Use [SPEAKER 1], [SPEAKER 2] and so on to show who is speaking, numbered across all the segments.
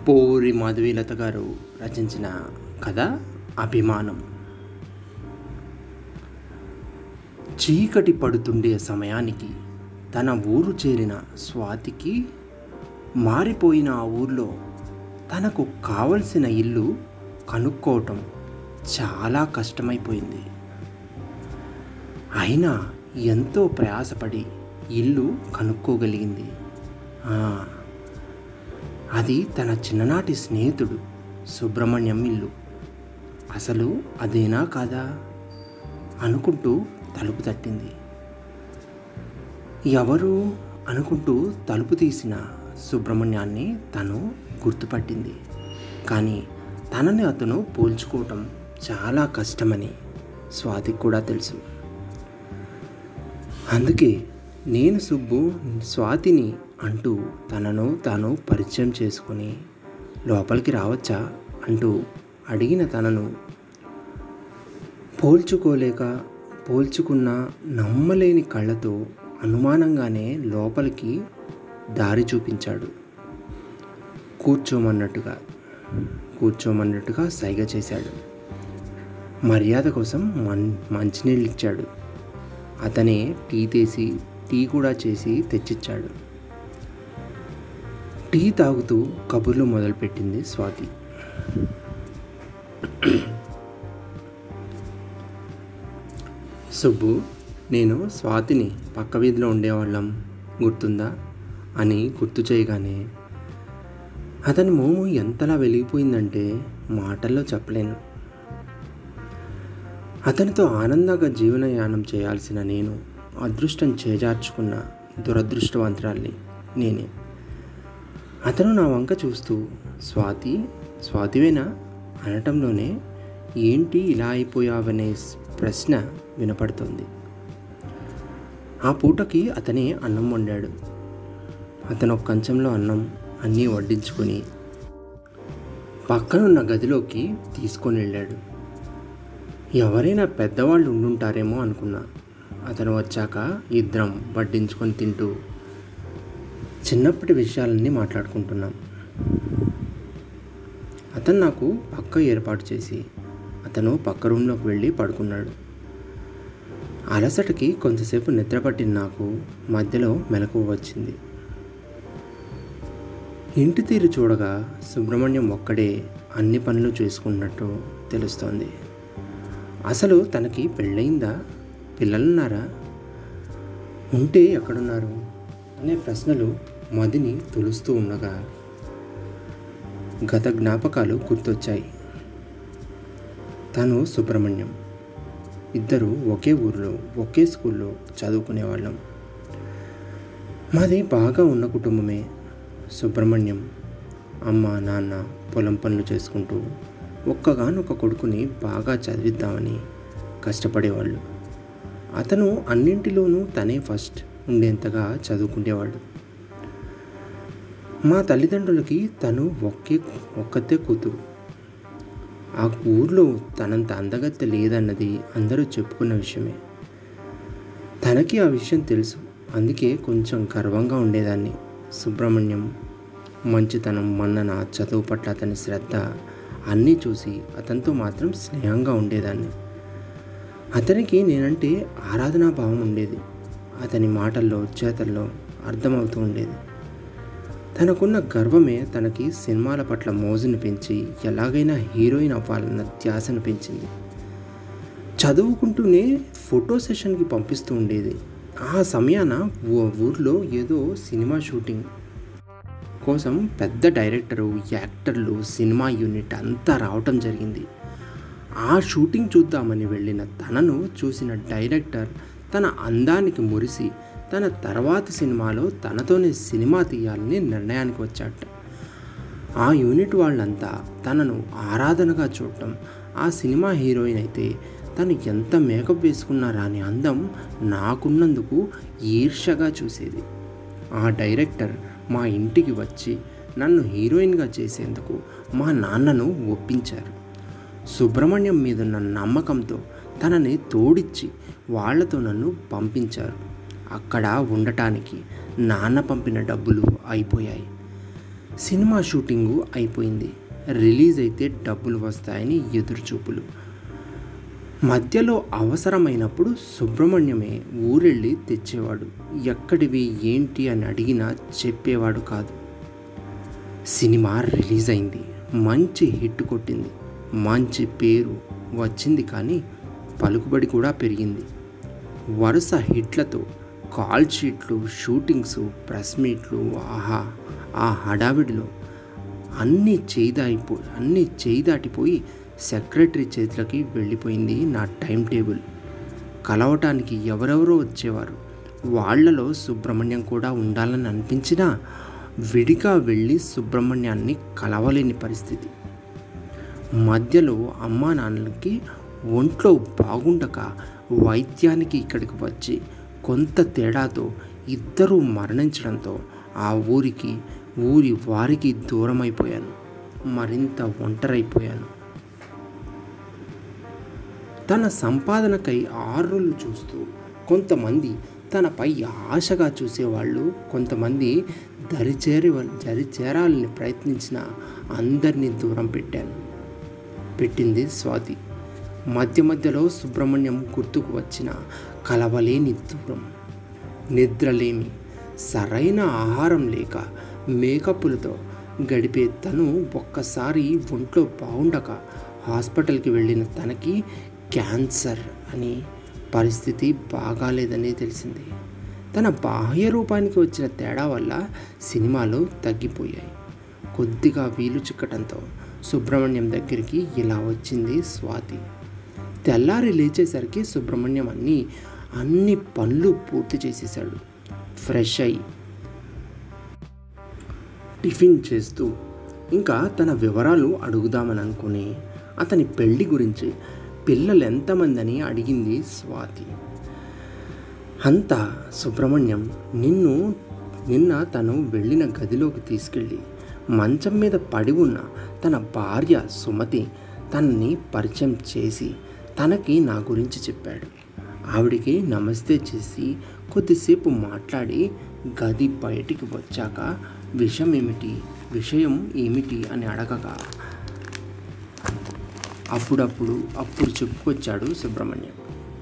[SPEAKER 1] పోరి మాధవీలత గారు రచించిన కథ అభిమానం చీకటి పడుతుండే సమయానికి తన ఊరు చేరిన స్వాతికి మారిపోయిన ఆ ఊర్లో తనకు కావలసిన ఇల్లు కనుక్కోవటం చాలా కష్టమైపోయింది అయినా ఎంతో ప్రయాసపడి ఇల్లు కనుక్కోగలిగింది ఆ, అది తన చిన్ననాటి స్నేహితుడు సుబ్రహ్మణ్యం ఇల్లు అసలు అదేనా కాదా అనుకుంటూ తలుపు తట్టింది ఎవరు అనుకుంటూ తలుపు తీసిన సుబ్రహ్మణ్యాన్ని తను గుర్తుపట్టింది కానీ తనని అతను పోల్చుకోవటం చాలా కష్టమని స్వాతికి కూడా తెలుసు అందుకే నేను సుబ్బు స్వాతిని అంటూ తనను తాను పరిచయం చేసుకొని లోపలికి రావచ్చా అంటూ అడిగిన తనను పోల్చుకోలేక పోల్చుకున్న నమ్మలేని కళ్ళతో అనుమానంగానే లోపలికి దారి చూపించాడు కూర్చోమన్నట్టుగా కూర్చోమన్నట్టుగా సైగ చేశాడు మర్యాద కోసం మన్ మంచినీళ్ళు ఇచ్చాడు అతనే టీ తీసి టీ కూడా చేసి తెచ్చిచ్చాడు టీ తాగుతూ కబుర్లు మొదలుపెట్టింది స్వాతి సుబ్బు నేను స్వాతిని పక్క వీధిలో ఉండేవాళ్ళం గుర్తుందా అని గుర్తు చేయగానే అతని మోము ఎంతలా వెలిగిపోయిందంటే మాటల్లో చెప్పలేను అతనితో ఆనందంగా జీవనయానం చేయాల్సిన నేను అదృష్టం చేజార్చుకున్న దురదృష్టవంతురాల్ని నేనే అతను నా వంక చూస్తూ స్వాతి స్వాతివేనా అనటంలోనే ఏంటి ఇలా అయిపోయావనే ప్రశ్న వినపడుతోంది ఆ పూటకి అతనే అన్నం వండాడు అతను ఒక కంచంలో అన్నం అన్నీ వడ్డించుకొని పక్కనున్న గదిలోకి తీసుకొని వెళ్ళాడు ఎవరైనా పెద్దవాళ్ళు ఉండుంటారేమో అనుకున్నా అతను వచ్చాక ఇద్దరం వడ్డించుకొని తింటూ చిన్నప్పటి విషయాలన్నీ మాట్లాడుకుంటున్నాం అతను నాకు పక్క ఏర్పాటు చేసి అతను పక్క రూమ్లోకి వెళ్ళి పడుకున్నాడు అలసటకి కొంతసేపు నిద్ర పట్టిన నాకు మధ్యలో మెలకువ వచ్చింది ఇంటి తీరు చూడగా సుబ్రహ్మణ్యం ఒక్కడే అన్ని పనులు చేసుకున్నట్టు తెలుస్తోంది అసలు తనకి పెళ్ళయిందా పిల్లలున్నారా ఉంటే ఎక్కడున్నారు అనే ప్రశ్నలు మదిని తులుస్తూ ఉండగా గత జ్ఞాపకాలు గుర్తొచ్చాయి తను సుబ్రహ్మణ్యం ఇద్దరు ఒకే ఊరిలో ఒకే స్కూల్లో చదువుకునేవాళ్ళం మాది బాగా ఉన్న కుటుంబమే సుబ్రహ్మణ్యం అమ్మ నాన్న పొలం పనులు చేసుకుంటూ ఒక్కగానొక్క కొడుకుని బాగా చదివిద్దామని కష్టపడేవాళ్ళు అతను అన్నింటిలోనూ తనే ఫస్ట్ ఉండేంతగా చదువుకునేవాడు మా తల్లిదండ్రులకి తను ఒకే ఒక్కతే కూతురు ఆ ఊర్లో తనంత అందగత్తె లేదన్నది అందరూ చెప్పుకున్న విషయమే తనకి ఆ విషయం తెలుసు అందుకే కొంచెం గర్వంగా ఉండేదాన్ని సుబ్రహ్మణ్యం మంచితనం మన్నన చదువు పట్ల అతని శ్రద్ధ అన్నీ చూసి అతనితో మాత్రం స్నేహంగా ఉండేదాన్ని అతనికి నేనంటే ఆరాధనా భావం ఉండేది అతని మాటల్లో చేతల్లో అర్థమవుతూ ఉండేది తనకున్న గర్వమే తనకి సినిమాల పట్ల మోజును పెంచి ఎలాగైనా హీరోయిన్ అవ్వాలన్న ధ్యాసను పెంచింది చదువుకుంటూనే ఫోటో సెషన్కి పంపిస్తూ ఉండేది ఆ సమయాన ఓ ఊర్లో ఏదో సినిమా షూటింగ్ కోసం పెద్ద డైరెక్టరు యాక్టర్లు సినిమా యూనిట్ అంతా రావటం జరిగింది ఆ షూటింగ్ చూద్దామని వెళ్ళిన తనను చూసిన డైరెక్టర్ తన అందానికి మురిసి తన తర్వాత సినిమాలో తనతోనే సినిమా తీయాలని నిర్ణయానికి వచ్చాట ఆ యూనిట్ వాళ్ళంతా తనను ఆరాధనగా చూడటం ఆ సినిమా హీరోయిన్ అయితే తను ఎంత మేకప్ వేసుకున్నా రాని అందం నాకున్నందుకు ఈర్షగా చూసేది ఆ డైరెక్టర్ మా ఇంటికి వచ్చి నన్ను హీరోయిన్గా చేసేందుకు మా నాన్నను ఒప్పించారు సుబ్రహ్మణ్యం మీదున్న నమ్మకంతో తనని తోడిచ్చి వాళ్లతో నన్ను పంపించారు అక్కడ ఉండటానికి నాన్న పంపిన డబ్బులు అయిపోయాయి సినిమా షూటింగు అయిపోయింది రిలీజ్ అయితే డబ్బులు వస్తాయని ఎదురుచూపులు మధ్యలో అవసరమైనప్పుడు సుబ్రహ్మణ్యమే ఊరెళ్ళి తెచ్చేవాడు ఎక్కడివి ఏంటి అని అడిగినా చెప్పేవాడు కాదు సినిమా రిలీజ్ అయింది మంచి హిట్ కొట్టింది మంచి పేరు వచ్చింది కానీ పలుకుబడి కూడా పెరిగింది వరుస హిట్లతో కాల్ షీట్లు షూటింగ్స్ ప్రెస్ మీట్లు ఆహా ఆ హడావిడిలో అన్నీ చేయిదాయిపో అన్నీ చేయి దాటిపోయి సెక్రటరీ చేతులకి వెళ్ళిపోయింది నా టైం టేబుల్ కలవటానికి ఎవరెవరో వచ్చేవారు వాళ్ళలో సుబ్రహ్మణ్యం కూడా ఉండాలని అనిపించినా విడిగా వెళ్ళి సుబ్రహ్మణ్యాన్ని కలవలేని పరిస్థితి మధ్యలో అమ్మా నాన్నలకి ఒంట్లో బాగుండక వైద్యానికి ఇక్కడికి వచ్చి కొంత తేడాతో ఇద్దరూ మరణించడంతో ఆ ఊరికి ఊరి వారికి దూరమైపోయాను మరింత ఒంటరైపోయాను తన సంపాదనకై ఆర్రులు చూస్తూ కొంతమంది తనపై ఆశగా చూసేవాళ్ళు కొంతమంది దరిచేరి దరిచేరాలని ప్రయత్నించిన అందరినీ దూరం పెట్టాను పెట్టింది స్వాతి మధ్య మధ్యలో సుబ్రహ్మణ్యం గుర్తుకు వచ్చిన కలవలేని దూరం నిద్రలేమి సరైన ఆహారం లేక మేకప్పులతో గడిపే తను ఒక్కసారి ఒంట్లో బాగుండక హాస్పిటల్కి వెళ్ళిన తనకి క్యాన్సర్ అని పరిస్థితి బాగాలేదని తెలిసింది తన బాహ్య రూపానికి వచ్చిన తేడా వల్ల సినిమాలు తగ్గిపోయాయి కొద్దిగా వీలు చిక్కటంతో సుబ్రహ్మణ్యం దగ్గరికి ఇలా వచ్చింది స్వాతి తెల్లారి లేచేసరికి సుబ్రహ్మణ్యం అన్ని అన్ని పనులు పూర్తి చేసేసాడు ఫ్రెష్ అయ్యి టిఫిన్ చేస్తూ ఇంకా తన వివరాలు అడుగుదామని అనుకుని అతని పెళ్లి గురించి పిల్లలు ఎంతమంది అని అడిగింది స్వాతి అంతా సుబ్రహ్మణ్యం నిన్ను నిన్న తను వెళ్ళిన గదిలోకి తీసుకెళ్ళి మంచం మీద పడి ఉన్న తన భార్య సుమతి తనని పరిచయం చేసి తనకి నా గురించి చెప్పాడు ఆవిడికి నమస్తే చేసి కొద్దిసేపు మాట్లాడి గది బయటికి వచ్చాక విషయం ఏమిటి విషయం ఏమిటి అని అడగగా అప్పుడప్పుడు అప్పుడు చెప్పుకొచ్చాడు సుబ్రహ్మణ్యం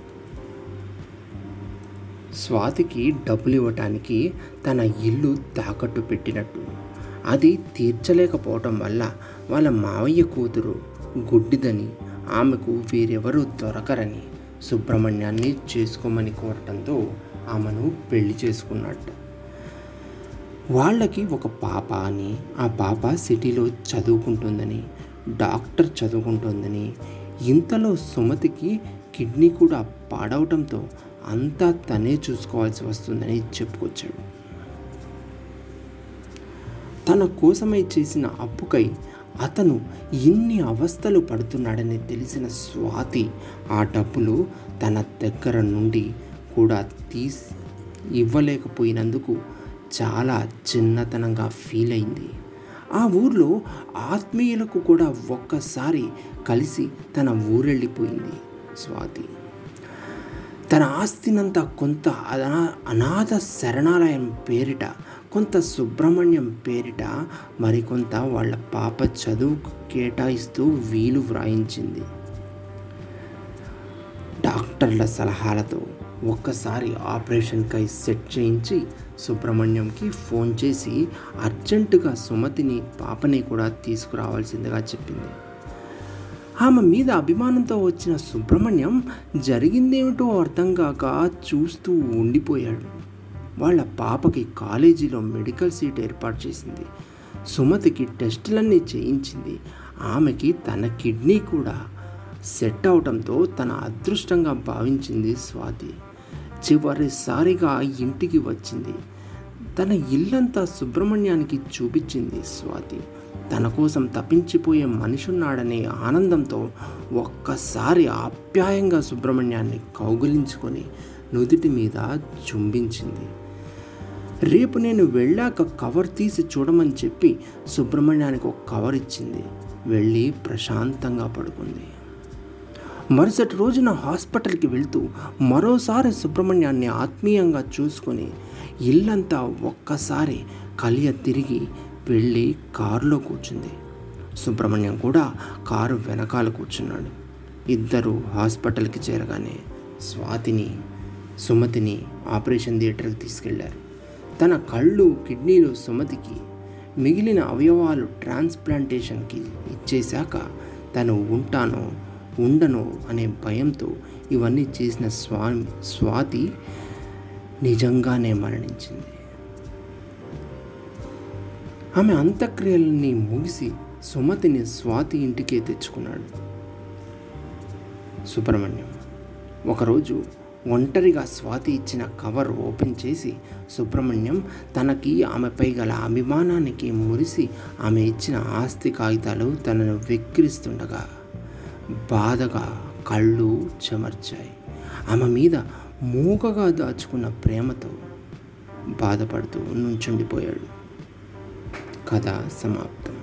[SPEAKER 1] స్వాతికి డబ్బులు ఇవ్వటానికి తన ఇల్లు తాకట్టు పెట్టినట్టు అది తీర్చలేకపోవటం వల్ల వాళ్ళ మావయ్య కూతురు గుడ్డిదని ఆమెకు వీరెవరూ దొరకరని సుబ్రహ్మణ్యాన్ని చేసుకోమని కోరటంతో ఆమెను పెళ్లి చేసుకున్నట్టు వాళ్ళకి ఒక పాప అని ఆ పాప సిటీలో చదువుకుంటుందని డాక్టర్ చదువుకుంటుందని ఇంతలో సుమతికి కిడ్నీ కూడా పాడవటంతో అంతా తనే చూసుకోవాల్సి వస్తుందని చెప్పుకొచ్చాడు తన కోసమై చేసిన అప్పుకై అతను ఇన్ని అవస్థలు పడుతున్నాడని తెలిసిన స్వాతి ఆ డబ్బులు తన దగ్గర నుండి కూడా తీసి ఇవ్వలేకపోయినందుకు చాలా చిన్నతనంగా ఫీల్ అయింది ఆ ఊర్లో ఆత్మీయులకు కూడా ఒక్కసారి కలిసి తన ఊరెళ్ళిపోయింది స్వాతి తన ఆస్తినంతా కొంత అనా అనాథ శరణాలయం పేరిట కొంత సుబ్రహ్మణ్యం పేరిట మరికొంత వాళ్ళ పాప చదువు కేటాయిస్తూ వీలు వ్రాయించింది డాక్టర్ల సలహాలతో ఒక్కసారి ఆపరేషన్కై సెట్ చేయించి సుబ్రహ్మణ్యంకి ఫోన్ చేసి అర్జెంటుగా సుమతిని పాపని కూడా తీసుకురావాల్సిందిగా చెప్పింది ఆమె మీద అభిమానంతో వచ్చిన సుబ్రహ్మణ్యం జరిగిందేమిటో అర్థం కాక చూస్తూ ఉండిపోయాడు వాళ్ళ పాపకి కాలేజీలో మెడికల్ సీట్ ఏర్పాటు చేసింది సుమతికి టెస్టులన్నీ చేయించింది ఆమెకి తన కిడ్నీ కూడా సెట్ అవటంతో తన అదృష్టంగా భావించింది స్వాతి చివరిసారిగా ఇంటికి వచ్చింది తన ఇల్లంతా సుబ్రహ్మణ్యానికి చూపించింది స్వాతి తన కోసం తప్పించిపోయే మనిషున్నాడనే ఆనందంతో ఒక్కసారి ఆప్యాయంగా సుబ్రహ్మణ్యాన్ని కౌగిలించుకొని నుదుటి మీద చుంబించింది రేపు నేను వెళ్ళాక కవర్ తీసి చూడమని చెప్పి సుబ్రహ్మణ్యానికి ఒక కవర్ ఇచ్చింది వెళ్ళి ప్రశాంతంగా పడుకుంది మరుసటి రోజున హాస్పిటల్కి వెళ్తూ మరోసారి సుబ్రహ్మణ్యాన్ని ఆత్మీయంగా చూసుకొని ఇల్లంతా ఒక్కసారి కలియ తిరిగి వెళ్ళి కారులో కూర్చుంది సుబ్రహ్మణ్యం కూడా కారు వెనకాల కూర్చున్నాడు ఇద్దరు హాస్పిటల్కి చేరగానే స్వాతిని సుమతిని ఆపరేషన్ థియేటర్కి తీసుకెళ్లారు తన కళ్ళు కిడ్నీలు సుమతికి మిగిలిన అవయవాలు ట్రాన్స్ప్లాంటేషన్కి ఇచ్చేశాక తను ఉంటానో ఉండనో అనే భయంతో ఇవన్నీ చేసిన స్వా స్వాతి నిజంగానే మరణించింది ఆమె అంత్యక్రియలని ముగిసి సుమతిని స్వాతి ఇంటికే తెచ్చుకున్నాడు సుబ్రహ్మణ్యం ఒకరోజు ఒంటరిగా స్వాతి ఇచ్చిన కవర్ ఓపెన్ చేసి సుబ్రహ్మణ్యం తనకి ఆమెపై గల అభిమానానికి మురిసి ఆమె ఇచ్చిన ఆస్తి కాగితాలు తనను వెక్కిరిస్తుండగా బాధగా కళ్ళు చెమర్చాయి ఆమె మీద మూగగా దాచుకున్న ప్రేమతో బాధపడుతూ నుంచుండిపోయాడు కథ సమాప్తం